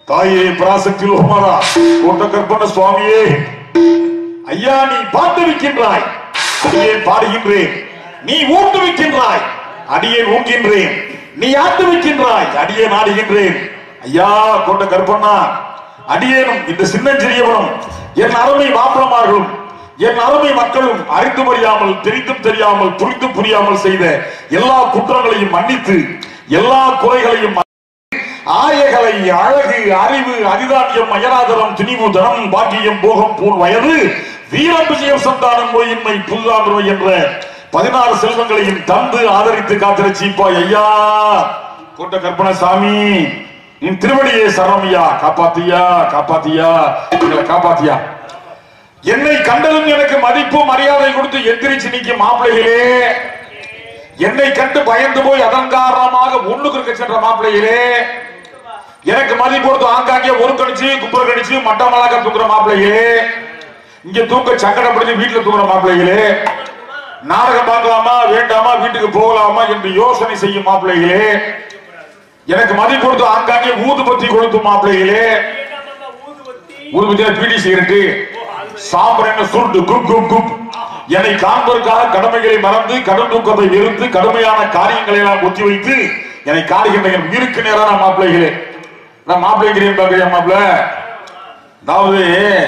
தாயே பராசக்தி லோகமாதா கோட்ட கற்பன சுவாமியே ஐயா நீ பாட்டு வைக்கின்றாய் அடியேன் பாடுகின்றேன் நீ ஊட்டு வைக்கின்றாய் அடியேன் ஊக்கின்றேன் நீ ஆட்டு வைக்கின்றாய் அடியேன் ஆடுகின்றேன் ஐயா கொண்ட கற்பனா அடியேனும் இந்த சின்னஞ்சிறியவனும் என் அருமை மாப்பிளமார்களும் என் அருமை மக்களும் அறிந்து அறியாமல் தெரிந்தும் தெரியாமல் புரிந்தும் புரியாமல் செய்த எல்லா குற்றங்களையும் மன்னித்து எல்லா குறைகளையும் ஆயகளை அழகு அறிவு அதிதானியம் அயராதரம் துணிவு தனம் பாக்கியம் போகம் பூர் வயது வீரம் விஜயம் சந்தானம் நோயின்மை புதுதான் நோய் என்ற பதினாறு செல்வங்களையும் தந்து ஆதரித்து காத்திருச்சிப்பாய் ஐயா கொண்ட கற்பனசாமி என் திருவடியே சரமியா காப்பாத்தியா காப்பாத்தியா எங்களை காப்பாத்தியா என்னை கண்டதும் எனக்கு மதிப்பு மரியாதை கொடுத்து எந்திரிச்சு நிற்கும் மாப்பிள்ளைகளே என்னை கண்டு பயந்து போய் அதன் காரணமாக ஒண்ணுக்கு இருக்க சென்ற மாப்பிள்ளைகளே எனக்கு மதிப்பு கொடுத்து ஆங்காங்கே ஒரு கணிச்சு குப்புற கணிச்சு மட்டமலாக தூக்குற மாப்பிள்ளைகளே இங்க தூக்க சங்கடப்படுத்தி வீட்டுல தூக்குற மாப்பிள்ளைகளே நாடகம் பார்க்கலாமா வேண்டாமா வீட்டுக்கு போகலாமா என்று யோசனை செய்யும் மாப்பிள்ளைகளே எனக்கு மதிப்பு கொடுத்து ஆங்காங்கே ஊதுபத்தி கொடுத்து மாப்பிள்ளைகளே ஊதுபத்தியா பீடி சிகரெட்டு சாம்பர் என்ன சுருண்டு குப் குப் குப் என்னை காண்பதற்காக கடமைகளை மறந்து கடும் தூக்கத்தை வெறுத்து கடுமையான காரியங்களை எல்லாம் ஒத்தி வைத்து என்னை காடுகின்ற என் உயிருக்கு நேரான மாப்பிள்ளைகளே நான் மாப்பிள்ளைங்கிறேன் பாக்குறியா மாப்பிள்ள அதாவது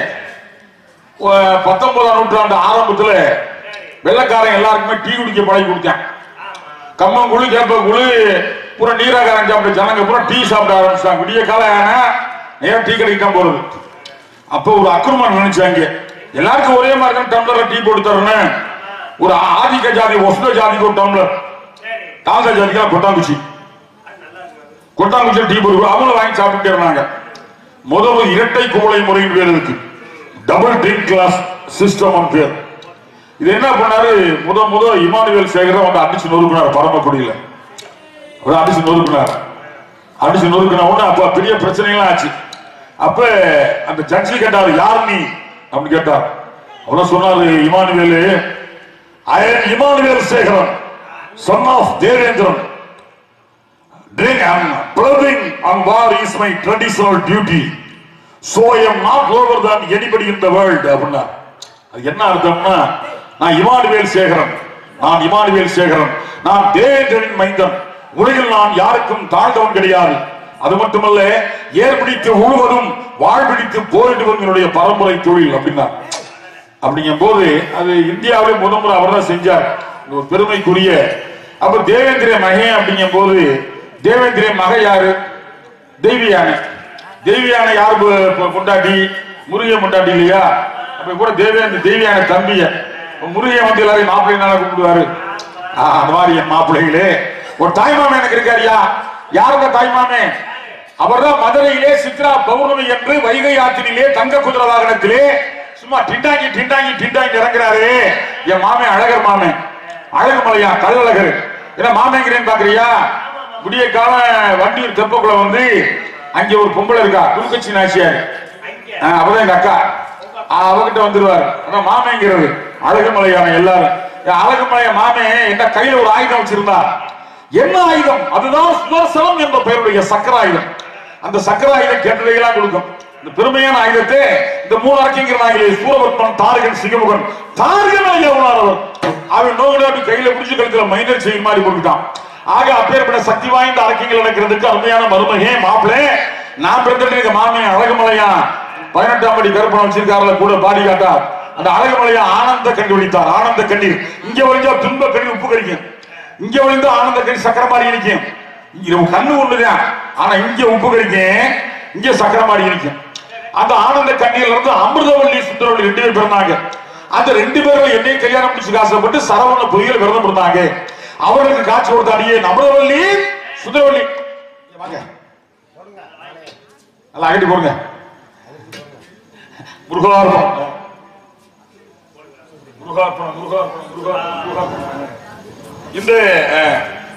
ஒ- பத்தொன்பதாம் நூற்றாண்டு ஆரம்பத்துல வெள்ளக்காரன் எல்லாருக்குமே டீ குடிக்க பழகி கொடுத்தேன் கம்மங்குழு கேப்பக்குழு பூரா நீராகாரம் சாப்பிட்ட ஜனங்க பூரா டீ சாப்பிட ஆரம்பிச்சாங்க விடிய காலம் ஆனா நேரம் டீ கடைக்கு தான் போறது அப்போ ஒரு அக்கிரமம் நினைச்சாங்க எல்லாருக்கும் ஒரே மாதிரி தான் டம்ளர்ல டீ போட்டு தரணும் ஒரு ஆதிக்க ஜாதி ஒசத ஜாதிக்கு ஒரு டம்ளர் தாழ்ந்த ஜாதிக்கு கொட்டாங்குச்சி கொட்டாங்குச்சி டீ போட்டு அவங்களும் வாங்கி சாப்பிட்டுட்டே இருந்தாங்க முதல் இரட்டை குவளை முறையின் பேர் இருக்கு டபுள் ட்ரிங்க் கிளாஸ் சிஸ்டம் பேர் இது என்ன பண்ணாரு முத முத இமானுவேல் சேகரம் வந்து அடிச்சு நொறுக்குனார் பரமக்குடியில அவர் அடிச்சு நொறுக்குனார் அடிச்சு நொறுக்குன உடனே அப்ப பெரிய பிரச்சனைகள்லாம் ஆச்சு அப்ப அந்த ஜட்ஜி கேட்டாரு யார் நீ அப்படின்னு கேட்டார் அவன சொன்னாரு Immanuel I Immanuel Sekaran son of Devendran drink and ploughing on war is my traditional duty so I am not lower than anybody in the world அப்படின்னா அது என்ன அர்த்தம்னா நான் இமானுவேல் சேகரன் நான் இமானுவேல் சேகரன் நான் தேவேந்திரனின் மைந்தன் உலகில் நான் யாருக்கும் தாழ்ந்தவன் கிடையாது அது மட்டுமல்ல ஏர்பிடித்து உழுவதும் வாழ்பிடித்து போரிடுவதும் என்னுடைய பரம்பரை தொழில் அப்படின்னா அப்படிங்கும் போது அது இந்தியாவிலே முத முறை அவர் தான் செஞ்சார் இது ஒரு பெருமைக்குரிய அப்ப தேவேந்திர மகன் அப்படிங்கும் போது தேவேந்திர மக யாரு தெய்வ யானை தெய்வ யானை யாரு பொ- பொ- பொண்டாட்டி முருகன் பொண்டாட்டி இல்லையா அப்ப கூட தேவேந்திர தெய்வ யானை தம்பிய முருகன் வந்து எல்லாரையும் மாப்பிள்ளைனால கூப்பிடுவாரு ஆ, அந்த மாதிரி என் மாப்பிள்ளைகளே ஒரு தாய்மாமன் எனக்கு இருக்காருயா யாருங்க தாய்மாமே அவர்தான் மதுரையிலே சித்ரா பௌர்ணமி என்று வைகை ஆற்றினிலே தங்க குதிரை வாகனத்திலே சும்மா டிண்டாங்கி டிண்டாங்கி டிண்டாங்கி இறங்குறாரு என் மாமே அழகர் மாமே அழகு மலையா கல்லழகர் என்ன மாமேங்கிறேன்னு பாக்குறியா விடிய காலம் வண்டியூர் தெப்பக்குள்ள வந்து அங்க ஒரு பொம்பளை இருக்கா குருக்கட்சி நாச்சியார் ஆ, அவதான் எங்க அக்கா ஆ, அவகிட்ட வந்துருவாரு அதான் மாமேங்கிறது அழகு மலையான எல்லாரும் என் அழகு மலைய மாமே என்ன கையில ஒரு ஆயுதம் வச்சிருந்தா என்ன ஆயுதம் அதுதான் சுதர்சனம் என்ற பெயருடைய சக்கர ஆயுதம் அந்த சக்கர ஆயுதம் கேட்டதையெல்லாம் கொடுக்கும் இந்த பெருமையான ஆயுதத்தை இந்த மூணு அரக்கிங்கிறாங்களே சூரபத்மன் தாரகன் சிங்கமுகன் தாரகன் ஐயாவுனானவர் அவன் நோக்கடி அப்படி கையில பிடிச்சு கழுத்துல மைனர் செயின் மாதிரி போட்டுட்டான் ஆக அப்பேற்பட்ட சக்தி வாய்ந்த அரக்கிங்கள் நடக்கிறதுக்கு அருமையான மருமகே மாப்பிளே நான் பிறந்துட்டு இருக்க மாமி அழகுமலையா பதினெட்டாம் படி கருப்பணம் வச்சிருக்காருல கூட பாடி காட்டா அந்த அழகுமலையா ஆனந்த கண்ணி ஒழித்தார் ஆனந்த கண்ணீர் இங்க ஒழிஞ்சா துன்ப கண்ணீர் உப்பு கடிக்கும் இங்க விழுந்து ஆனந்த கணி சக்கரை மாதிரி இருக்கும் இங்க உன் கண்ணு ஒண்ணுதான் ஆனா இங்க உப்பு கடிக்கும் இங்க சக்கரை மாதிரி இருக்கும் அந்த ஆனந்த கண்ணியில இருந்து அமிர்தவல்லி சுந்தரவல்லி ரெண்டு பேர் பிறந்தாங்க அந்த ரெண்டு பேரும் என்னையும் கல்யாணம் முடிச்சு ஆசைப்பட்டு சரவண பொய்யில் விரதம் இருந்தாங்க அவர்களுக்கு காட்சி கொடுத்த அடியே அமிர்தவல்லி சுந்தரவல்லி இங்க வாங்க நல்லா அகட்டி போடுங்க முருகார்பணம் முருகார்பணம் முருகார்பணம் முருகார்பணம் முருகார்பணம் இந்த அஹ்,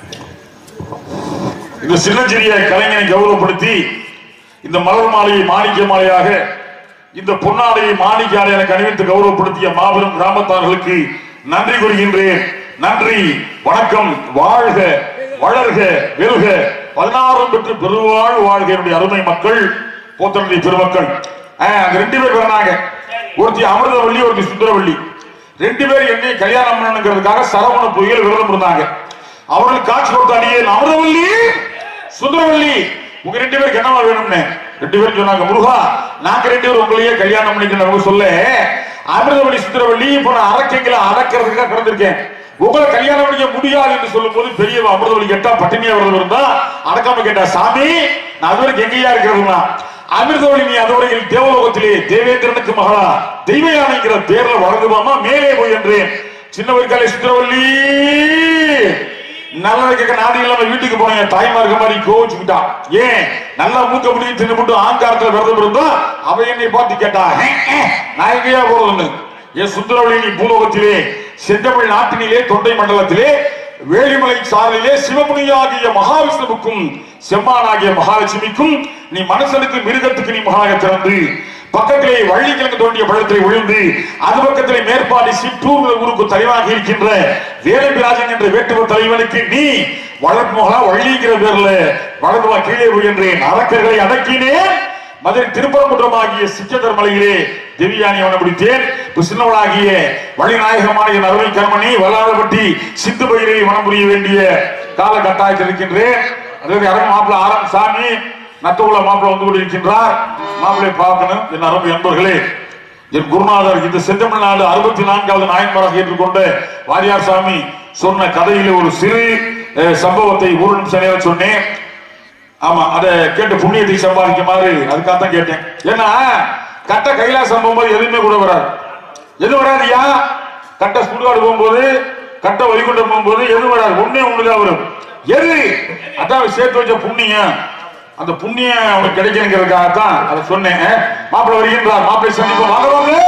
இந்த சின்னஞ்சிறிய கலைஞனை கௌரவப்படுத்தி இந்த மலர் மாலையை மாணிக்க மாலையாக இந்த பொன்னாடையை மாணிக்காலை எனக்கு அணிவித்து கௌரவப்படுத்திய மாபெரும் கிராமத்தார்களுக்கு நன்றி கூறுகின்றேன் நன்றி வணக்கம் வாழ்க வளர்க வெல்க பதினாறும் பெற்று பெருவாழ் வாழ்க என்னுடைய அருமை மக்கள் போத்தனடி பெருமக்கள் அஹ், அந்த ரெண்டு பேர் வரணாங்க ஒருத்தி அமிர்தவள்ளி ஒருத்தி சுந்தரவள்ளி ரெண்டு பேர் என்னை கல்யாணம் பண்ணணுங்கிறதுக்காக சரவண பொய்கள் விரதம் இருந்தாங்க அவர்களுக்கு காட்சி கொடுத்த அடியே அமிர்தவள்ளி சுந்தரவள்ளி உங்க ரெண்டு பேருக்கு என்னவா வேணும்னு ரெண்டு பேரும் சொன்னாங்க முருகா நாங்க ரெண்டு பேரும் உங்களையே கல்யாணம் பண்ணிக்கணும் சொல்ல அமிர்தவள்ளி சுந்தரவள்ளி இப்ப நான் அரக்கைகளை அடக்கிறதுக்காக பிறந்திருக்கேன் உங்களை கல்யாணம் பண்ணிக்க முடியாது என்று சொல்லும் போது பெரிய அமிர்தவள்ளி கேட்டா பட்டினியா விரதம் இருந்தா அடக்காம கேட்டா சாமி நான் அது வரைக்கும் எங்கேயா இருக்கிறதுனா அமிர்தவழி நீ அதுவரையில் தேவலோகத்திலே தேவேந்திரனுக்கு மகளா தெய்வ யானைங்கிற பேர்ல வழங்குமாமா மேலே போய் என்றேன் சின்ன வயக்காலே சுந்தரவல்லி நல்லது கேட்க நாடு இல்லாம வீட்டுக்கு போனேன் தாய்மார்க்க மாதிரி கோச்சுக்கிட்டான் ஏன் நல்லா மூக்க முடியும் தின்னு மட்டும் ஆங்காரத்துல விரதம் இருந்தா அவ என்னை பார்த்து கேட்டா "ஹே, ஹே, நான் எங்கேயா போறதுன்னு என் சுந்தரவழி நீ பூலோகத்திலே செந்தமிழ் நாட்டினிலே தொண்டை மண்டலத்திலே வேலிமலை சாலையிலே சிவமுனியாகிய மகாவிஷ்ணுவுக்கும் செம்மானாகிய மகாலட்சுமிக்கும் நீ மனுஷனுக்கு மிருகத்துக்கு நீ மகாக திறந்து பக்கத்திலே வள்ளிக்கிழங்கு தோண்டிய பழத்திலே விழுந்து அது பக்கத்திலே மேற்பாடி சிற்றூர் ஊருக்கு தலைவாக இருக்கின்ற வேலபிராஜன் என்ற வேட்டுவ தலைவனுக்கு நீ வளர்ப்பு மகளா வள்ளிங்கிற பேர்ல வளர்ப்புவா கீழே விழுகின்றேன் அரக்கர்களை அடக்கினேன் மதுரை திருப்பரங்குன்றமாகிய சிச்சதர் மலையிலே திவ்யானி அவனை பிடித்தேன் இப்ப சின்னவளாகிய வழிநாயகமான என் அருமை கண்மணி வல்லாதபட்டி சித்து பயிரை மனம் புரிய வேண்டிய கால கட்டாயத்தில் இருக்கின்றேன் அதாவது அருமை மாப்பிள்ள ஆரம் சாமி நத்தகுல மாப்பிள்ள வந்து கொண்டிருக்கின்றார் மாப்பிள்ளை பார்க்கணும் என் அருமை நண்பர்களே என் குருநாதர் இந்த செந்தமிழ்நாடு அறுபத்தி நான்காவது நாயன்மாராக ஏற்றுக்கொண்ட வாரியார் சாமி சொன்ன கதையிலே ஒரு சிறு அஹ், சம்பவத்தை ஒரு நிமிஷம் நேரம் சொன்னேன் ஆமா அத கேட்டு புண்ணியத்தை சம்பாதிக்குமாறு அதுக்காக தான் கேட்டேன் ஏன்னா கட்ட கைலாசம் போகும்போது எதுவுமே கூட வராது எது வராதுயா கட்ட சுடுகாடு போகும்போது கட்ட வழிகொண்ட போகும்போது எது வராது ஒண்ணே ஒண்ணுதான் வரும் எது அதான் சேர்த்து வச்ச புண்ணியம் அந்த புண்ணியம் அவனுக்கு கிடைக்கணுங்கிறதுக்காக தான் அதை சொன்னேன் மாப்பிள்ளை வருகின்றார் மாப்பிள்ளை சந்திப்போம் வாங்க வாங்க